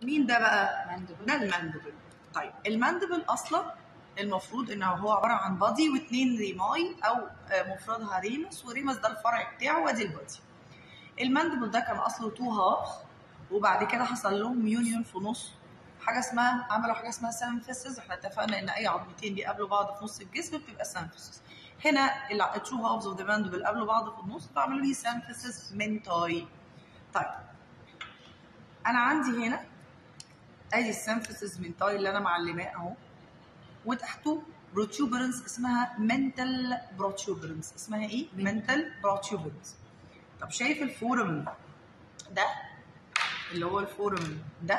مين ده بقى ماندبل ده الماندبل طيب الماندبل اصلا المفروض انه هو عباره عن بادي واثنين ريماي او آه، مفردها ريمس وريمس ده الفرع بتاعه وادي البادي الماندبل ده كان اصله تو هاف وبعد كده حصل لهم يونيون في نص حاجه اسمها عملوا حاجه اسمها سامفيسز احنا اتفقنا ان اي عظمتين بيقابلوا بعض في نص الجسم بتبقى سامفيسز هنا التو هافز اوف ذا ماندبل قابلوا بعض في النص فعملوا لي سامفيسز منتاي طيب انا عندي هنا ادي السامفيسز منتاي اللي انا معلماه اهو وتحته بروتوبرنس اسمها منتال بروتوبرنس اسمها ايه؟ منتال بروتوبرنس طب شايف الفورمن ده اللي هو الفورمن ده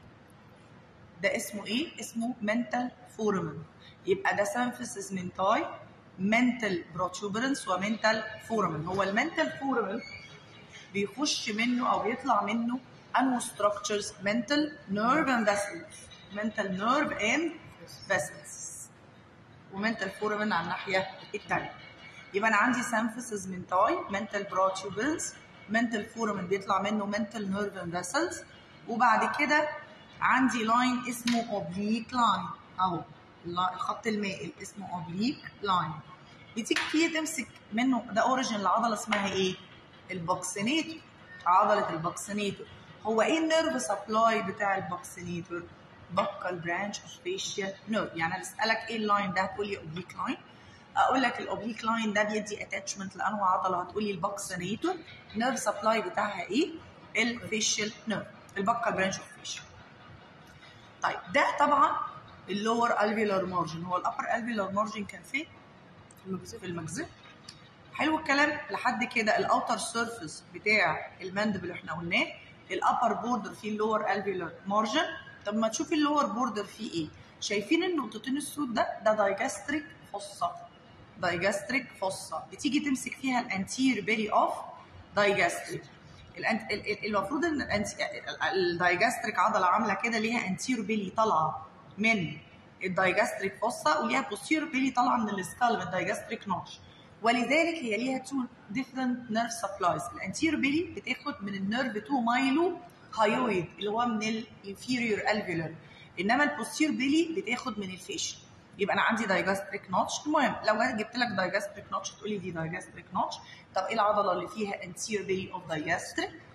ده اسمه ايه؟ اسمه منتال فورمن يبقى ده سامفيسز منتاي منتال بروتوبرنس ومنتال فورمن هو المنتال فورمن بيخش منه او بيطلع منه انو structures mental nerve and vessels mental nerve and vessels ومنتال فورمن على الناحيه الثانيه يبقى انا عندي سامفيسز منتاي منتال بروتوبرنس منتال فورمن بيطلع منه منتال نيرف اند فيسلز وبعد كده عندي لاين اسمه اوبليك لاين اهو اللا- الخط المائل اسمه اوبليك لاين بتيجي فيه تمسك منه ده اوريجين العضله اسمها ايه؟ البوكسينيتور عضله البوكسينيتور هو ايه النيرف سبلاي بتاع البوكسينيتور؟ بكال برانش اوف فيشيال نيرف يعني انا اسالك ايه اللاين ده هتقول لي اوبليك لاين اقول لك الاوبليك لاين ده بيدي اتاتشمنت لانواع عضله هتقول لي البوكسينيتور نيرف سبلاي بتاعها ايه؟ الفيشيال نيرف البكال برانش اوف فيشيال طيب ده طبعا اللور الفيولار مارجن هو الابر الفيولار مارجن كان فين؟ في المجزر حلو الكلام لحد كده الاوتر سيرفيس بتاع الماندبل اللي احنا قلناه الابر بوردر فيه اللور الفيولار مارجن طب ما تشوفي اللور بوردر فيه ايه شايفين النقطتين السود ده ده دايجاستريك فوسا دايجاستريك فوسا بتيجي تمسك فيها الانتير بيري اوف دايجاستريك الأنت- ال- ال- المفروض ان الأنت- الدايجاستريك عضله عامله كده ليها انتير بيلي طالعه من الدايجاستريك فوسا وليها بوستير بيلي طالعه من السكال من الدايجاستريك نوش ولذلك هي ليها تو ديفرنت نيرف سبلايز الانتير بيلي بتاخد من النيرف 2 مايلو هايويد اللي هو من الانفيريور الفيولار انما البوستير بيلي بتاخد من الفيشل يبقى انا عندي دايجاستريك نوتش المهم لو انا جبت لك دايجاستريك نوتش تقولي دي دايجاستريك نوتش طب ايه العضله اللي فيها انتير بيلي اوف دايجاستريك